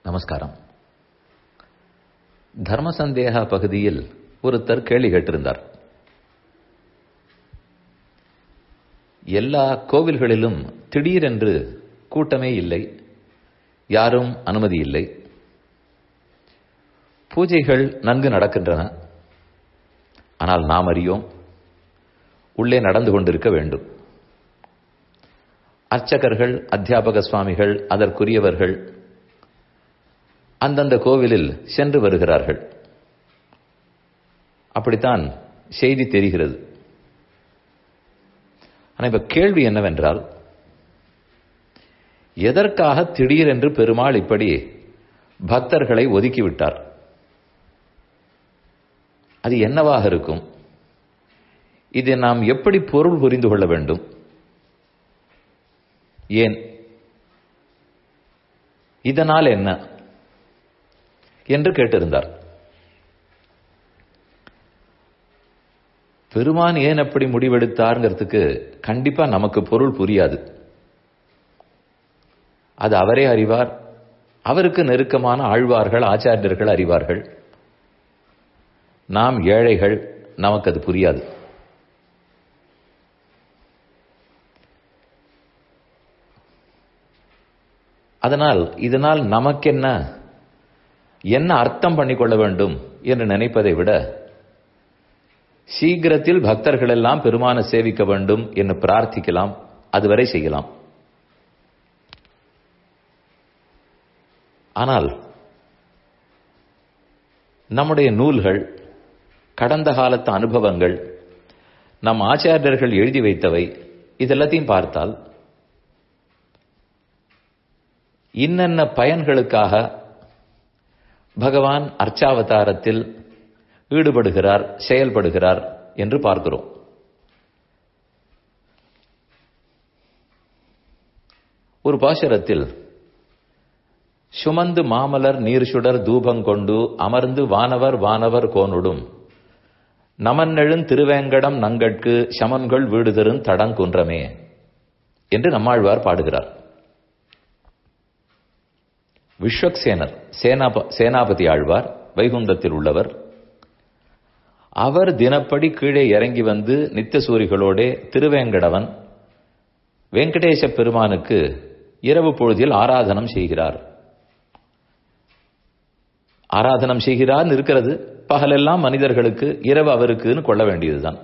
நமஸ்காரம் தர்ம சந்தேகா பகுதியில் ஒருத்தர் கேள்வி கேட்டிருந்தார் எல்லா கோவில்களிலும் திடீரென்று கூட்டமே இல்லை யாரும் அனுமதி இல்லை பூஜைகள் நன்கு நடக்கின்றன ஆனால் நாம் அறியோம் உள்ளே நடந்து கொண்டிருக்க வேண்டும் அர்ச்சகர்கள் அத்தியாபக சுவாமிகள் அதற்குரியவர்கள் அந்தந்த கோவிலில் சென்று வருகிறார்கள் அப்படித்தான் செய்தி தெரிகிறது ஆனால் இப்ப கேள்வி என்னவென்றால் எதற்காக திடீரென்று பெருமாள் இப்படி பக்தர்களை ஒதுக்கிவிட்டார் அது என்னவாக இருக்கும் இதை நாம் எப்படி பொருள் புரிந்து கொள்ள வேண்டும் ஏன் இதனால் என்ன என்று கேட்டிருந்தார் பெருமான் ஏன் அப்படி முடிவெடுத்தார்ங்கிறதுக்கு கண்டிப்பா நமக்கு பொருள் புரியாது அது அவரே அறிவார் அவருக்கு நெருக்கமான ஆழ்வார்கள் ஆச்சாரியர்கள் அறிவார்கள் நாம் ஏழைகள் நமக்கு அது புரியாது அதனால் இதனால் நமக்கென்ன என்ன அர்த்தம் பண்ணிக்கொள்ள வேண்டும் என்று நினைப்பதை விட சீக்கிரத்தில் பக்தர்கள் எல்லாம் பெருமான சேவிக்க வேண்டும் என்று பிரார்த்திக்கலாம் அதுவரை செய்யலாம் ஆனால் நம்முடைய நூல்கள் கடந்த காலத்து அனுபவங்கள் நம் ஆச்சாரியர்கள் எழுதி வைத்தவை இதெல்லாத்தையும் பார்த்தால் இன்னென்ன பயன்களுக்காக பகவான் அர்ச்சாவதாரத்தில் ஈடுபடுகிறார் செயல்படுகிறார் என்று பார்க்கிறோம் ஒரு பாசுரத்தில் சுமந்து மாமலர் நீர் சுடர் தூபங்கொண்டு அமர்ந்து வானவர் வானவர் கோனுடும் நமன்னெழுந் திருவேங்கடம் நங்கட்கு சமன்கள் வீடுதரும் தடங்குன்றமே என்று நம்மாழ்வார் பாடுகிறார் விஸ்வக்சேனர் சேனாப சேனாபதி ஆழ்வார் வைகுந்தத்தில் உள்ளவர் அவர் தினப்படி கீழே இறங்கி வந்து நித்தியசூரிகளோட திருவேங்கடவன் வெங்கடேச பெருமானுக்கு இரவு பொழுதில் ஆராதனம் செய்கிறார் ஆராதனம் செய்கிறார் இருக்கிறது பகலெல்லாம் மனிதர்களுக்கு இரவு அவருக்குன்னு கொள்ள வேண்டியதுதான்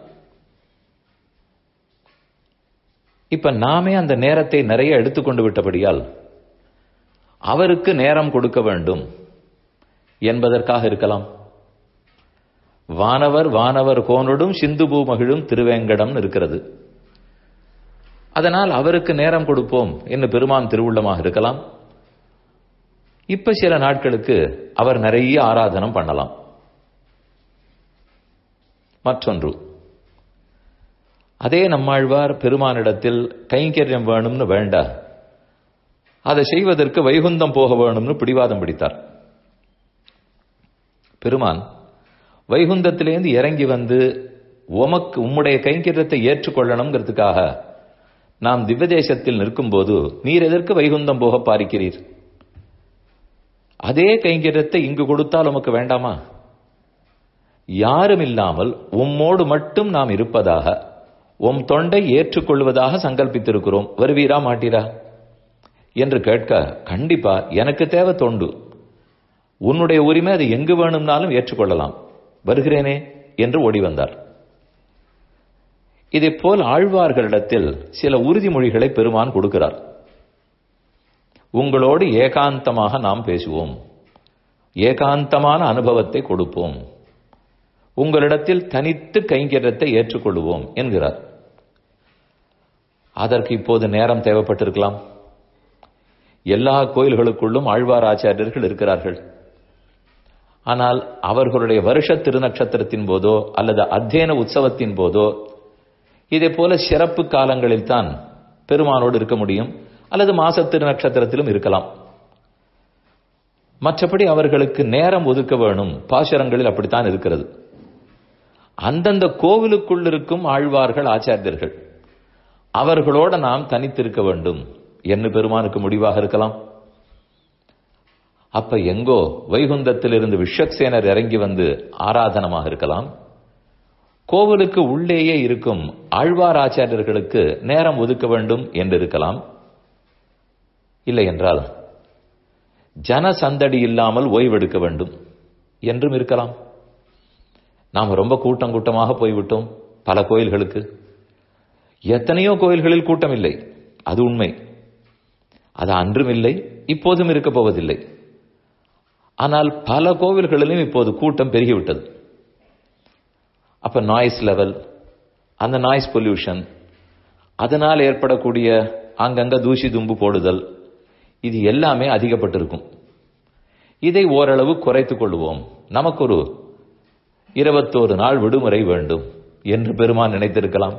இப்ப நாமே அந்த நேரத்தை நிறைய எடுத்துக்கொண்டு விட்டபடியால் அவருக்கு நேரம் கொடுக்க வேண்டும் என்பதற்காக இருக்கலாம் வானவர் வானவர் கோனொடும் சிந்து பூமகிழும் திருவேங்கடம் இருக்கிறது அதனால் அவருக்கு நேரம் கொடுப்போம் என்று பெருமான் திருவுள்ளமாக இருக்கலாம் இப்ப சில நாட்களுக்கு அவர் நிறைய ஆராதனம் பண்ணலாம் மற்றொன்று அதே நம்மாழ்வார் பெருமானிடத்தில் கைங்கரியம் வேணும்னு வேண்டா அதை செய்வதற்கு வைகுந்தம் போக வேணும்னு பிடிவாதம் பிடித்தார் பெருமான் வைகுந்தத்திலேருந்து இறங்கி வந்து உமக்கு உம்முடைய கைங்கரியத்தை ஏற்றுக்கொள்ளணுங்கிறதுக்காக நாம் திவ்யதேசத்தில் நிற்கும்போது நீர் எதற்கு வைகுந்தம் போக பாரிக்கிறீர் அதே கைங்கரியத்தை இங்கு கொடுத்தால் உமக்கு வேண்டாமா யாரும் இல்லாமல் உம்மோடு மட்டும் நாம் இருப்பதாக உம் தொண்டை ஏற்றுக்கொள்வதாக சங்கல்பித்திருக்கிறோம் வருவீரா மாட்டீரா என்று கேட்க கண்டிப்பா எனக்கு தேவை தொண்டு உன்னுடைய உரிமை அது எங்கு வேணும்னாலும் ஏற்றுக்கொள்ளலாம் வருகிறேனே என்று ஓடி வந்தார் இதை போல் ஆழ்வார்களிடத்தில் சில உறுதிமொழிகளை பெருமான் கொடுக்கிறார் உங்களோடு ஏகாந்தமாக நாம் பேசுவோம் ஏகாந்தமான அனுபவத்தை கொடுப்போம் உங்களிடத்தில் தனித்து கைங்கரியத்தை ஏற்றுக்கொள்வோம் என்கிறார் அதற்கு இப்போது நேரம் தேவைப்பட்டிருக்கலாம் எல்லா கோயில்களுக்குள்ளும் ஆழ்வார் ஆச்சாரியர்கள் இருக்கிறார்கள் ஆனால் அவர்களுடைய வருஷ திருநட்சத்திரத்தின் போதோ அல்லது அத்தியன உற்சவத்தின் போதோ இதே போல சிறப்பு காலங்களில் தான் பெருமானோடு இருக்க முடியும் அல்லது மாச திருநட்சத்திரத்திலும் இருக்கலாம் மற்றபடி அவர்களுக்கு நேரம் ஒதுக்க வேணும் பாசுரங்களில் அப்படித்தான் இருக்கிறது அந்தந்த கோவிலுக்குள் இருக்கும் ஆழ்வார்கள் ஆச்சாரியர்கள் அவர்களோட நாம் தனித்திருக்க வேண்டும் என்ன பெருமானுக்கு முடிவாக இருக்கலாம் அப்ப எங்கோ வைகுந்தத்திலிருந்து விஸ்வக்சேனர் இறங்கி வந்து ஆராதனமாக இருக்கலாம் கோவிலுக்கு உள்ளேயே இருக்கும் ஆழ்வார் ஆச்சாரியர்களுக்கு நேரம் ஒதுக்க வேண்டும் என்று இருக்கலாம் இல்லை என்றால் ஜன சந்தடி இல்லாமல் ஓய்வெடுக்க வேண்டும் என்றும் இருக்கலாம் நாம் ரொம்ப கூட்டம் கூட்டமாக போய்விட்டோம் பல கோயில்களுக்கு எத்தனையோ கோயில்களில் கூட்டம் இல்லை அது உண்மை அது அன்றும் இல்லை இப்போதும் இருக்க போவதில்லை ஆனால் பல கோவில்களிலும் இப்போது கூட்டம் பெருகிவிட்டது அப்ப நாய்ஸ் லெவல் அந்த நாய்ஸ் பொல்யூஷன் அதனால் ஏற்படக்கூடிய அங்கங்க தூசி தும்பு போடுதல் இது எல்லாமே அதிகப்பட்டிருக்கும் இதை ஓரளவு குறைத்துக் கொள்வோம் நமக்கு ஒரு இருபத்தோரு நாள் விடுமுறை வேண்டும் என்று பெருமான் நினைத்திருக்கலாம்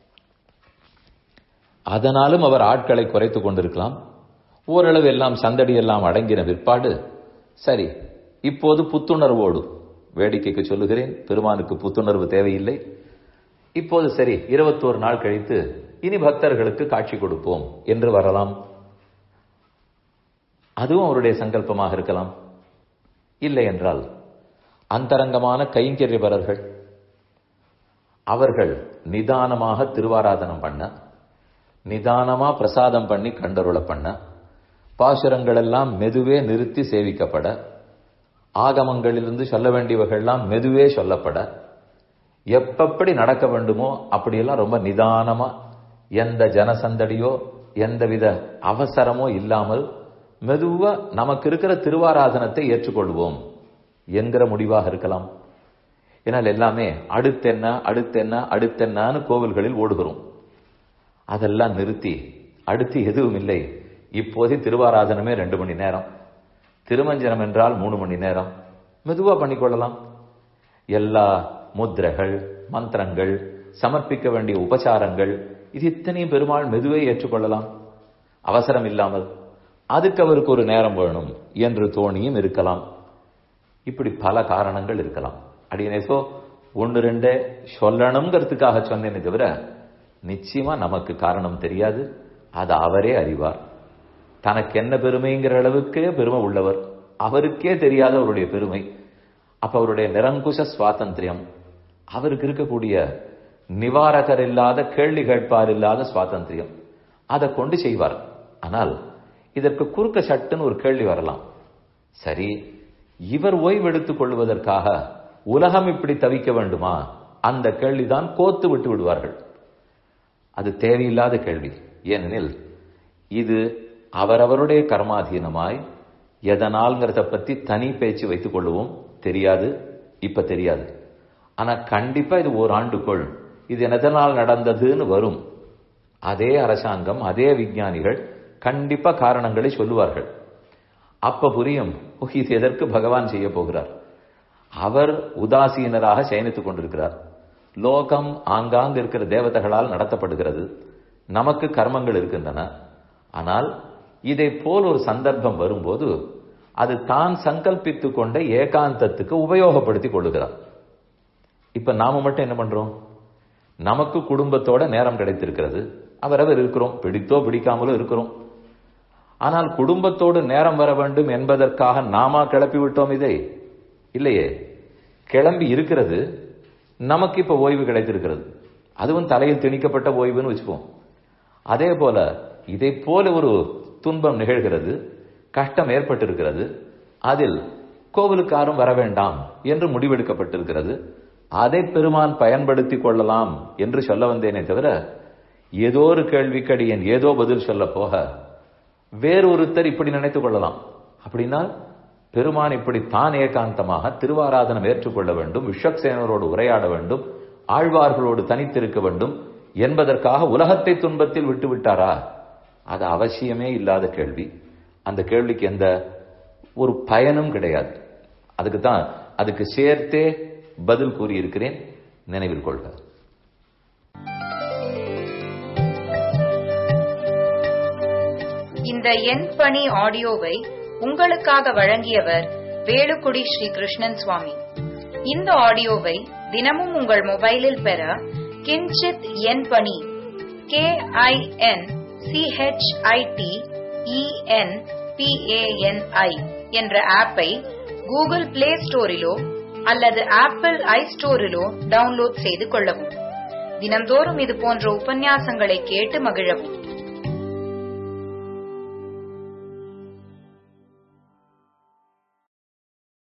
அதனாலும் அவர் ஆட்களை குறைத்துக் கொண்டிருக்கலாம் ஓரளவு எல்லாம் சந்தடி எல்லாம் அடங்கின பிற்பாடு சரி இப்போது புத்துணர்வோடு வேடிக்கைக்கு சொல்லுகிறேன் பெருமானுக்கு புத்துணர்வு தேவையில்லை இப்போது சரி இருபத்தோரு நாள் கழித்து இனி பக்தர்களுக்கு காட்சி கொடுப்போம் என்று வரலாம் அதுவும் அவருடைய சங்கல்பமாக இருக்கலாம் இல்லை என்றால் அந்தரங்கமான கைங்கரியபரர்கள் அவர்கள் நிதானமாக திருவாராதனம் பண்ண நிதானமா பிரசாதம் பண்ணி கண்டருள பண்ண பாசுரங்கள் எல்லாம் மெதுவே நிறுத்தி சேவிக்கப்பட ஆகமங்களிலிருந்து சொல்ல வேண்டியவர்கள்லாம் மெதுவே சொல்லப்பட எப்பப்படி நடக்க வேண்டுமோ அப்படியெல்லாம் ரொம்ப நிதானமா எந்த ஜனசந்தடியோ எந்தவித அவசரமோ இல்லாமல் மெதுவா நமக்கு இருக்கிற திருவாராதனத்தை ஏற்றுக்கொள்வோம் என்கிற முடிவாக இருக்கலாம் ஏன்னால் எல்லாமே அடுத்தென்ன அடுத்தென்ன அடுத்தென்னு கோவில்களில் ஓடுகிறோம் அதெல்லாம் நிறுத்தி அடுத்து எதுவும் இல்லை இப்போதே திருவாராதனமே ரெண்டு மணி நேரம் திருமஞ்சனம் என்றால் மூணு மணி நேரம் மெதுவா பண்ணிக்கொள்ளலாம் எல்லா முத்திரைகள் மந்திரங்கள் சமர்ப்பிக்க வேண்டிய உபசாரங்கள் இது இத்தனையும் பெருமாள் மெதுவே ஏற்றுக்கொள்ளலாம் அவசரம் இல்லாமல் அதுக்கு அவருக்கு ஒரு நேரம் வேணும் என்று தோணியும் இருக்கலாம் இப்படி பல காரணங்கள் இருக்கலாம் அடியனேசோ ஒன்று ரெண்டு சொல்லணுங்கிறதுக்காக சொன்னேனே தவிர நிச்சயமா நமக்கு காரணம் தெரியாது அது அவரே அறிவார் தனக்கு என்ன பெருமைங்கிற அளவுக்கே பெருமை உள்ளவர் அவருக்கே தெரியாத அவருடைய பெருமை அப்ப அவருடைய நிரங்குஷ சுவாதந்திரியம் அவருக்கு இருக்கக்கூடிய நிவாரகர் இல்லாத கேள்வி கேட்பார் இல்லாத சுவாதந்திரியம் அதை கொண்டு செய்வார் ஆனால் இதற்கு குறுக்க சட்டுன்னு ஒரு கேள்வி வரலாம் சரி இவர் ஓய்வெடுத்துக் கொள்வதற்காக உலகம் இப்படி தவிக்க வேண்டுமா அந்த கேள்விதான் கோத்து விட்டு விடுவார்கள் அது தேவையில்லாத கேள்வி ஏனெனில் இது அவரவருடைய கர்மாதீனமாய் எதனால்ங்கிறத பத்தி தனி பேச்சு வைத்துக் கொள்ளுவோம் தெரியாது இப்ப தெரியாது ஆனா கண்டிப்பா இது ஒரு ஆண்டுக்குள் இது எதனால் நடந்ததுன்னு வரும் அதே அரசாங்கம் அதே விஞ்ஞானிகள் கண்டிப்பா காரணங்களை சொல்லுவார்கள் அப்ப புரியும் இது எதற்கு பகவான் செய்ய போகிறார் அவர் உதாசீனராக சயனித்துக் கொண்டிருக்கிறார் லோகம் ஆங்காங்கு இருக்கிற தேவதைகளால் நடத்தப்படுகிறது நமக்கு கர்மங்கள் இருக்கின்றன ஆனால் இதை போல் ஒரு சந்தர்ப்பம் வரும்போது அது தான் சங்கல்பித்துக் கொண்ட ஏகாந்தத்துக்கு உபயோகப்படுத்திக் கொள்ளுகிறார் இப்ப நாம மட்டும் என்ன பண்றோம் நமக்கு குடும்பத்தோட நேரம் கிடைத்திருக்கிறது அவரவர் இருக்கிறோம் பிடித்தோ பிடிக்காமலோ இருக்கிறோம் ஆனால் குடும்பத்தோடு நேரம் வர வேண்டும் என்பதற்காக நாமா கிளப்பி விட்டோம் இதை இல்லையே கிளம்பி இருக்கிறது நமக்கு இப்ப ஓய்வு கிடைத்திருக்கிறது அதுவும் தலையில் திணிக்கப்பட்ட ஓய்வுன்னு வச்சுப்போம் அதே போல இதை போல ஒரு துன்பம் நிகழ்கிறது கஷ்டம் ஏற்பட்டிருக்கிறது அதில் கோவிலுக்காரும் வர வேண்டாம் என்று முடிவெடுக்கப்பட்டிருக்கிறது அதை பெருமான் பயன்படுத்தி கொள்ளலாம் என்று சொல்ல வந்தேனே தவிர ஏதோ ஒரு கேள்விக்கு என் ஏதோ பதில் சொல்ல போக வேறொருத்தர் இப்படி நினைத்துக் கொள்ளலாம் அப்படின்னா பெருமான் இப்படி தான் ஏகாந்தமாக திருவாராதனம் ஏற்றுக்கொள்ள வேண்டும் விஸ்வக்சேனரோடு உரையாட வேண்டும் ஆழ்வார்களோடு தனித்திருக்க வேண்டும் என்பதற்காக உலகத்தை துன்பத்தில் விட்டு விட்டாரா அது அவசியமே இல்லாத கேள்வி அந்த கேள்விக்கு எந்த ஒரு பயனும் கிடையாது அதுக்கு தான் அதுக்கு சேர்த்தே பதில் கூறியிருக்கிறேன் நினைவில் கொள்க இந்த எண் பணி ஆடியோவை உங்களுக்காக வழங்கியவர் வேலுக்குடி ஸ்ரீ கிருஷ்ணன் சுவாமி இந்த ஆடியோவை தினமும் உங்கள் மொபைலில் பெற கிஞ்சித் எண் பணி கே ஐ என் சிஹெச்ஐடி இஎன் பிஏஎன்ஐ என்ற ஆப்பை கூகுள் பிளே ஸ்டோரிலோ அல்லது ஆப்பிள் ஐ ஸ்டோரிலோ டவுன்லோட் செய்து கொள்ளவும் தினம்தோறும் இது போன்ற உபன்யாசங்களை கேட்டு மகிழவும்